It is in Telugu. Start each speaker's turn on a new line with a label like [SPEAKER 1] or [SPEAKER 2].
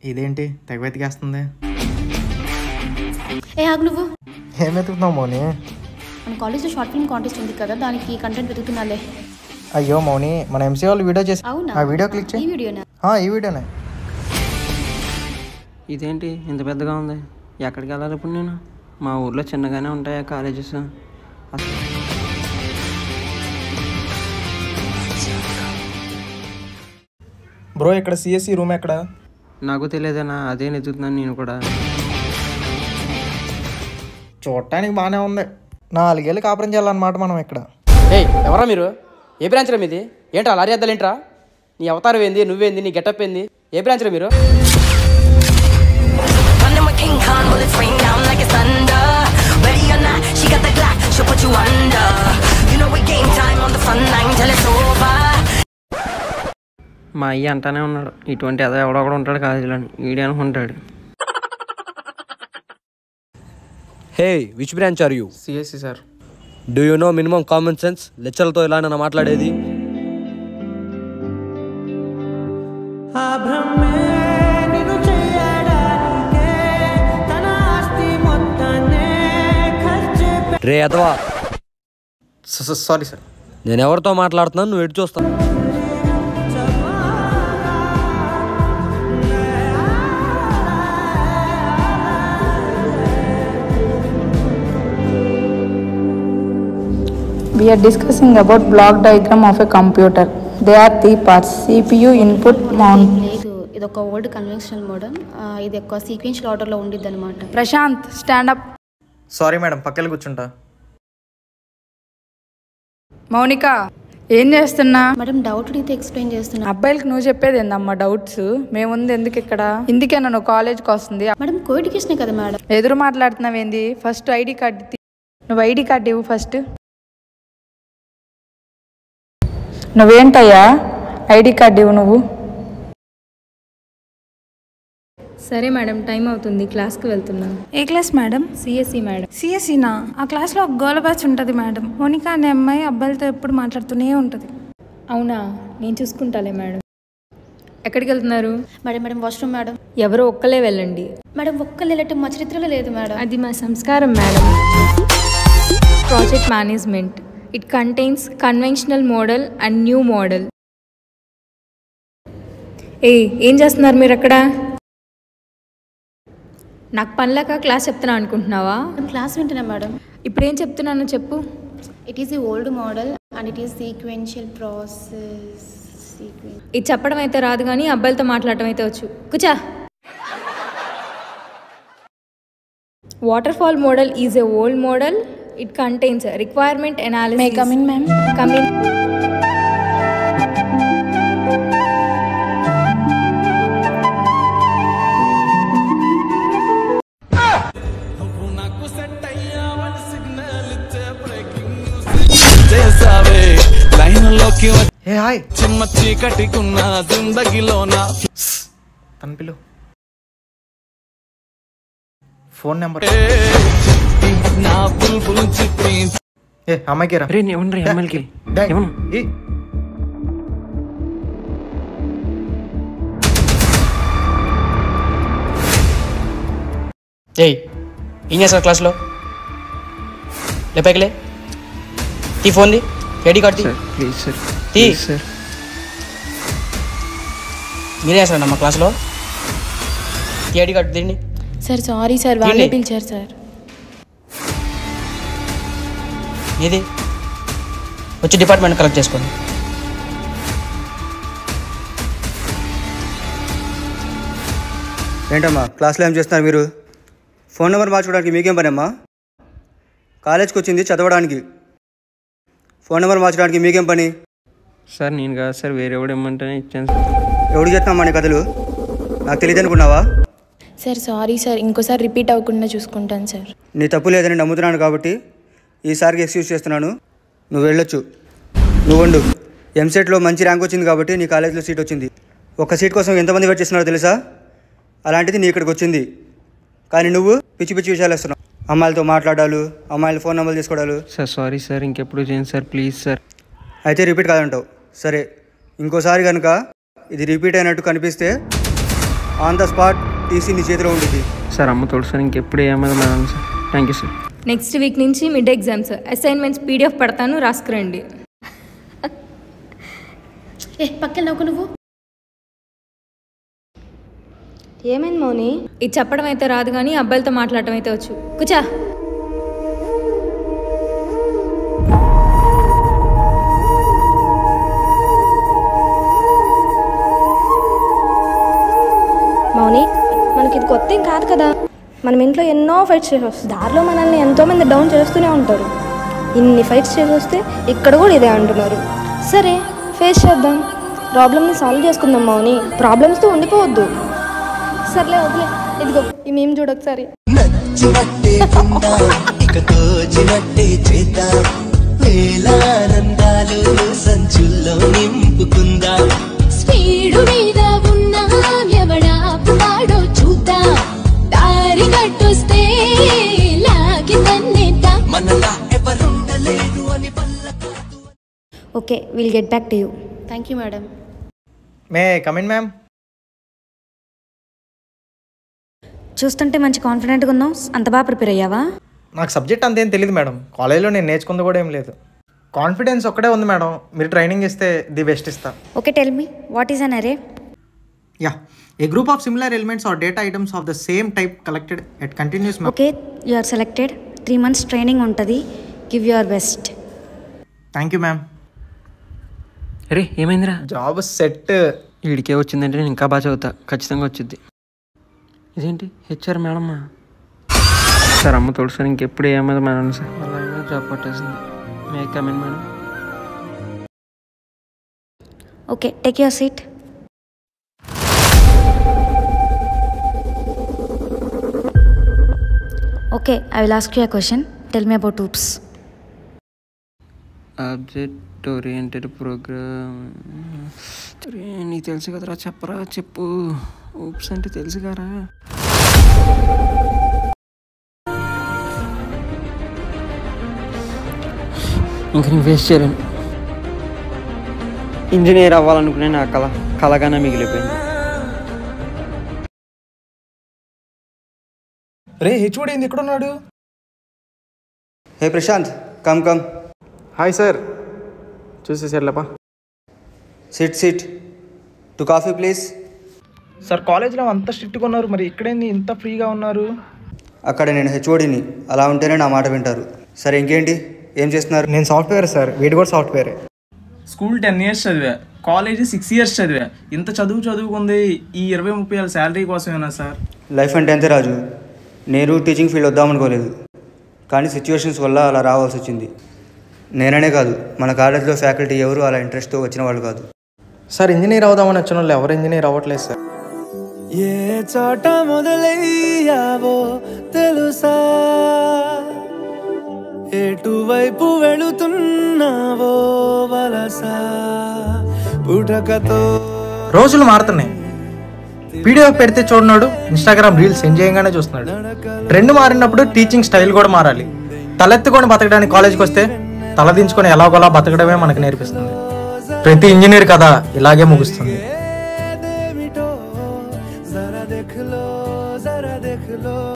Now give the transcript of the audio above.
[SPEAKER 1] ఇదేంటి తెగ వెతికేస్తుంది
[SPEAKER 2] ఏ ఆగు నువ్వు
[SPEAKER 1] ఏం వెతుకుతున్నావు మౌని
[SPEAKER 2] మన కాలేజ్లో షార్ట్ ఫిల్మ్ కాంటెస్ట్ ఉంది కదా దానికి కంటెంట్ వెతుకుతున్నాలే
[SPEAKER 1] అయ్యో మౌని మన ఎంసీ వాళ్ళు వీడియో చేసి
[SPEAKER 2] అవునా
[SPEAKER 1] ఆ వీడియో క్లిక్
[SPEAKER 2] ఈ
[SPEAKER 1] చేయి
[SPEAKER 2] వీడియోనా
[SPEAKER 1] ఆ, ఈ వీడియోనే
[SPEAKER 3] ఇదేంటి ఇంత పెద్దగా ఉంది ఎక్కడికి వెళ్ళాలి ఇప్పుడు నేను మా ఊర్లో చిన్నగానే ఉంటాయా కాలేజెస్ అసలు
[SPEAKER 4] బ్రో ఇక్కడ సిఎస్సి రూమ్ ఎక్కడ
[SPEAKER 3] నాకు తెలియదన్నా అదే నెతుకుతున్నాను నేను కూడా
[SPEAKER 1] చూడటానికి బాగానే ఉంది నాలుగేళ్ళు కాపురం చేయాలన్నమాట మనం ఇక్కడ
[SPEAKER 5] ఏయ్ ఎవరా మీరు ఏ బ్రాంచ్రా మీది ఏంట్రా లారీ అద్దాలు ఏంట్రా నీ అవతారం ఏంది నువ్వేంది నీ గెటప్ ఏంది ఏ బ్రాంచ్రా మీరు
[SPEAKER 6] Running with King Kong, bullets rain down like it's thunder. Ready or not, she got the Glock, she'll put you under. You know it game time on the front line till it's over.
[SPEAKER 3] మా అయ్య అంటానే ఉన్నాడు ఇటువంటి అదే ఎవడో కూడా ఉంటాడు కాలేజీలో వీడి అనుకుంటాడు
[SPEAKER 7] hey which branch are you
[SPEAKER 4] CSE sir
[SPEAKER 7] do you know minimum common sense లెక్చర్లతో ఇలా నన్ను మాట్లాడేది రే అథవా
[SPEAKER 4] సారీ సార్
[SPEAKER 7] నేను ఎవరితో మాట్లాడుతున్నాను నువ్వు ఎటు చూస్తావు
[SPEAKER 8] We are discussing about block diagram of a computer. They are three parts CPU, input, mount.
[SPEAKER 2] లేదు ఇది ఒక ఓల్డ్ కన్వెన్షనల్ మోడల్ ఇది ఒక సీక్వెన్షియల్ ఆర్డర్లో ఉండిద్ది అనమాట
[SPEAKER 8] Prashant stand up
[SPEAKER 1] sorry madam పక్కన కూర్చుంటా
[SPEAKER 8] మౌనిక ఏం చేస్తున్నా
[SPEAKER 2] మేడం డౌట్ అడిగితే ఎక్స్ప్లెయిన్ చేస్తున్నా
[SPEAKER 8] అబ్బాయిలకు నువ్వు చెప్పేది ఏందమ్మా డౌట్స్ మేముంది ఎందుకు ఇక్కడ ఇందుకే నన్ను కాలేజ్కి వస్తుంది
[SPEAKER 2] మేడం కో ఎడ్యుకేషనే కదా మేడం
[SPEAKER 8] ఎదురు మాట్లాడుతున్నావేంది ఫస్ట్ ఐడి కార్డు తీ- నువ్వు ఐడి కార్డు ఇవ్వు ఫస్ట్ నువ్వేంటయ్యా ఐడి కార్డు ఇవ్వు నువ్వు
[SPEAKER 9] సరే మేడం టైం అవుతుంది క్లాస్కి వెళ్తున్నాను
[SPEAKER 10] ఏ క్లాస్ మేడం
[SPEAKER 9] సిఎస్సి మేడం
[SPEAKER 10] సిఎస్సినా ఆ క్లాస్లో ఒక గోల బ్యాచ్ ఉంటుంది మేడం మోనికా అనే అమ్మాయి అబ్బాయిలతో ఎప్పుడు మాట్లాడుతూనే ఉంటుంది
[SPEAKER 9] అవునా నేను చూసుకుంటాలే మేడం ఎక్కడికి వెళ్తున్నారు
[SPEAKER 2] మేడం మేడం వాష్రూమ్ మేడం
[SPEAKER 9] ఎవరో ఒక్కలే వెళ్ళండి
[SPEAKER 2] మేడం ఒక్క లేలట్టు మా చరిత్రలో లేదు మేడం
[SPEAKER 9] అది మా సంస్కారం madam project management it contains conventional model and new model ఏ ఏం చేస్తున్నారు మీరు అక్కడ నాకు పనిలేక క్లాస్ చెప్తున్నా అనుకుంటున్నావా
[SPEAKER 2] మేడం క్లాస్ వింటున్నా మేడం
[SPEAKER 9] ఇప్పుడు ఏం చెప్తున్నాను చెప్పు
[SPEAKER 2] it is the old model and it is sequential process sequence
[SPEAKER 9] ఇది చెప్పడం అయితే రాదు కానీ అబ్బాయిలతో మాట్లాడటం అయితే వచ్చు కూర్చా waterfall model is a old model it contains requirement analysis
[SPEAKER 10] may come in ma'am
[SPEAKER 9] coming
[SPEAKER 11] చేసావే లైన్లోకి
[SPEAKER 1] ఏ హాయ్
[SPEAKER 11] చిమ్మ చీకటికున్న జిందగీలోన
[SPEAKER 1] తన పిలు ఫోన్ నెంబర్
[SPEAKER 11] నా బుల్బుల్ చిట్టి
[SPEAKER 1] ఏ అమ్మాయికి రా
[SPEAKER 3] రే ఇవ్వండి రా ఎమ్మెల్యేకి
[SPEAKER 1] డా-
[SPEAKER 3] ఇవ్వను
[SPEAKER 1] ఈ.
[SPEAKER 5] ఏయ్ ఏం చేస్తారు క్లాస్లో లేపేకలే తీ ఫోన్ది ఐడి కార్డు తీ
[SPEAKER 3] సార్ ప్లీజ్ సార్
[SPEAKER 5] తీ
[SPEAKER 3] ప్లీజ్ సార్
[SPEAKER 5] మీరే చేస్తారండి మా క్లాస్లో తీ ఐడి కార్డు తీయండి
[SPEAKER 2] సార్ సారీ సార్
[SPEAKER 5] వాళ్ళే
[SPEAKER 2] వాళ్ళే
[SPEAKER 5] ఏంటి?
[SPEAKER 2] పిలిచారు సార్
[SPEAKER 5] ఏది వచ్చి డిపార్ట్మెంట్ కలెక్ట్ చేసుకోండి
[SPEAKER 12] ఏంటమ్మా క్లాస్లో ఏం చేస్తున్నారు మీరు ఫోన్ నెంబర్ మార్చుకోవడానికి మీకేం పని అమ్మా కాలేజ్కి వచ్చింది చదవడానికి ఫోన్ నెంబర్ మార్చడానికి మీకేం పని
[SPEAKER 3] సార్ నేను కాదు సార్ వేరే ఎవడు ఇమ్మంటేనే ఇచ్చాను సార్
[SPEAKER 12] ఎవడు చెప్తామా నీ కథలు నాకు తెలియదు అనుకున్నావా
[SPEAKER 2] సార్ సారీ సార్ ఇంకోసారి రిపీట్ అవ్వకుండా చూసుకుంటాను సార్
[SPEAKER 12] నీ తప్పు లేదని నమ్ముతున్నాను కాబట్టి ఈసారికి ఎక్స్క్యూజ్ చేస్తున్నాను నువ్వు వెళ్ళొచ్చు నువ్వు వండు ఎంసెట్లో మంచి ర్యాంక్ వచ్చింది కాబట్టి నీ కాలేజీలో సీట్ వచ్చింది ఒక సీట్ కోసం ఎంతమంది వెయిట్ చేస్తున్నారో తెలుసా అలాంటిది నీ ఇక్కడికి వచ్చింది కానీ నువ్వు పిచ్చి పిచ్చి విషయాలు వేస్తున్నావు అమ్మాయిలతో మాట్లాడాలు అమ్మాయిల ఫోన్ నెంబర్లు తీసుకోవడాలు
[SPEAKER 3] సార్ సారీ సార్ ఇంకెప్పుడు చేయండి సార్ ప్లీజ్ సార్
[SPEAKER 12] అయితే రిపీట్ కాదంటావు సరే ఇంకోసారి కనుక ఇది రిపీట్ అయినట్టు కనిపిస్తే ఆన్ ద స్పాట్ టీసీ నీ చేతిలో ఉంటుంది
[SPEAKER 3] సార్ అమ్మ తోడు సార్ ఇంకెప్పుడు ఏమన్నా madam sir thank you sir
[SPEAKER 9] next week నుంచి మిడ్ ఎగ్జామ్స్ అసైన్మెంట్స్ పీడిఎఫ్ పెడతాను రాసుకురండి
[SPEAKER 2] ఏ పక్కన నవ్వు నువ్వు
[SPEAKER 9] ఏమైంది మౌని ఇది చెప్పడం అయితే రాదు కానీ అబ్బాయిలతో మాట్లాడటం అయితే వచ్చు కూర్చా
[SPEAKER 13] మౌని మనకి ఇది కొత్త ఏం కాదు కదా మనం ఇంట్లో ఎన్నో ఫైట్స్ చేసి వస్తాం దారిలో మనల్ని ఎంతోమంది డౌన్ చేస్తూనే ఉంటారు ఇన్ని ఫైట్స్ చేసి వస్తే ఇక్కడ కూడా ఇదే అంటున్నారు సరే ఫేస్ చేద్దాం ప్రాబ్లమ్ని సాల్వ్ చేసుకుందాం మౌని ప్రాబ్లమ్స్తో ఉండిపోవద్దు సర్లే వదిలే ఇదిగో ఈ మేము చూడొకసారి
[SPEAKER 14] నచ్చినట్టే ఉందా ఇక తోచినట్టే చేద్దాం వేలానందాలు సంచుల్లో నింపుకుందా
[SPEAKER 15] స్పీడు మీద ఉన్నా ఎవడాపువాడో చూద్దాం దారి కట్టొస్తే లాగి తన్నేద్దాం
[SPEAKER 14] మనలా ఎవరుండలేరు అని పల్లక
[SPEAKER 13] okay will get back to you
[SPEAKER 2] thank you madam
[SPEAKER 1] may come in ma'am
[SPEAKER 13] చూస్తుంటే మంచి కాన్ఫిడెంట్గా ఉన్నావు అంత బాగా ప్రిపేర్ అయ్యావా
[SPEAKER 1] నాకు సబ్జెక్ట్ అంతేం తెలియదు మేడం కాలేజ్లో నేను నేర్చుకుంది కూడా ఏం లేదు కాన్ఫిడెన్స్ ఒక్కడే ఉంది మేడం మీరు ట్రైనింగ్ ఇస్తే ది బెస్ట్ ఇస్తా
[SPEAKER 13] okay tell me what is an array
[SPEAKER 1] yeah a group of similar elements or data items of the same type collected at continuous
[SPEAKER 13] okay you are selected three months training ఉంటుంది give your best
[SPEAKER 1] thank you ma'am
[SPEAKER 3] అరే ఏమైందిరా
[SPEAKER 1] జాబ్ సెట్
[SPEAKER 3] వీడికే వచ్చిందంటే నేను ఇంకా బాగా చదువుతా ఖచ్చితంగా వచ్చింది ఇదేంటి హెచ్ఆర్ మేడమ్మా సార్ అమ్మ తోడు సార్ ఇంకెప్పుడు ఏమది మేడం సార్ అలాగే జాబ్ పట్టేసింది may come in madam
[SPEAKER 13] okay take your seat okay I will ask you question tell me about OOPS
[SPEAKER 3] object oriented program నీకు తెలుసు కదరా చెప్పరా చెప్పు ఊప్స్ అంటే తెలుసు కదరా ఇంక నేను వేస్ట్ చేయలేను ఇంజనీర్ అవ్వాలనుకునే నా కళ కలగానే మిగిలిపోయింది
[SPEAKER 4] రే హెచ్ఓడి ఏంది ఎక్కడున్నాడు
[SPEAKER 12] hey Prashant come come
[SPEAKER 4] hi sir చూసేసారులేపా
[SPEAKER 12] sit sit two coffee please
[SPEAKER 4] sir కాలేజ్లో అంత స్ట్రిక్ట్గా ఉన్నారు మరి ఇక్కడేంది ఇంత ఫ్రీగా ఉన్నారు
[SPEAKER 12] అక్కడ నేను హెచ్ఓడిని అలా ఉంటేనే నా మాట వింటారు సరే ఇంకేంటి ఏం చేస్తున్నారు
[SPEAKER 1] నేను సాఫ్ట్వేర్ సార్ వీడి కూడా సాఫ్ట్వేరే
[SPEAKER 4] స్కూల్ టెన్ ఇయర్స్ చదివా కాలేజ్ సిక్స్ ఇయర్స్ చదివా ఇంత చదువు చదువుకుంది ఈ ఇరవై ముప్పై ఏళ్ళ శాలరీ కోసమేనా సార్
[SPEAKER 12] లైఫ్ అంటే అంతే రాజు నేను టీచింగ్ ఫీల్డ్ వద్దామనుకోలేదు కానీ సిచ్యువేషన్స్ వల్ల అలా రావాల్సి వచ్చింది నేననే కాదు మన కాలేజ్లో ఫ్యాకల్టీ ఎవరు అలా ఇంట్రెస్ట్తో వచ్చిన వాళ్ళు కాదు
[SPEAKER 1] సార్ ఇంజనీర్ అవుదామని వచ్చిన వాళ్ళు ఎవరు ఇంజనీర్ అవ్వట్లేదు సార్
[SPEAKER 14] ఏ చోట మొదలయ్యావో తెలుసా ఎటువైపు వెళుతున్నావో వలసా పుటకతో
[SPEAKER 1] రోజులు మారుతున్నాయి పీడిఎఫ్ పెడితే చూడన్నాడు ఇన్స్టాగ్రామ్ రీల్స్ సెండ్ చేయగానే చూస్తున్నాడు ట్రెండ్ మారినప్పుడు టీచింగ్ స్టైల్ కూడా మారాలి తలెత్తుకొని బతకడానికి కాలేజ్కి వస్తే తలదించుకొని ఎలాగోలా బతకడమే మనకు నేర్పిస్తుంది ప్రతి ఇంజనీర్ కథ ఇలాగే ముగుస్తుంది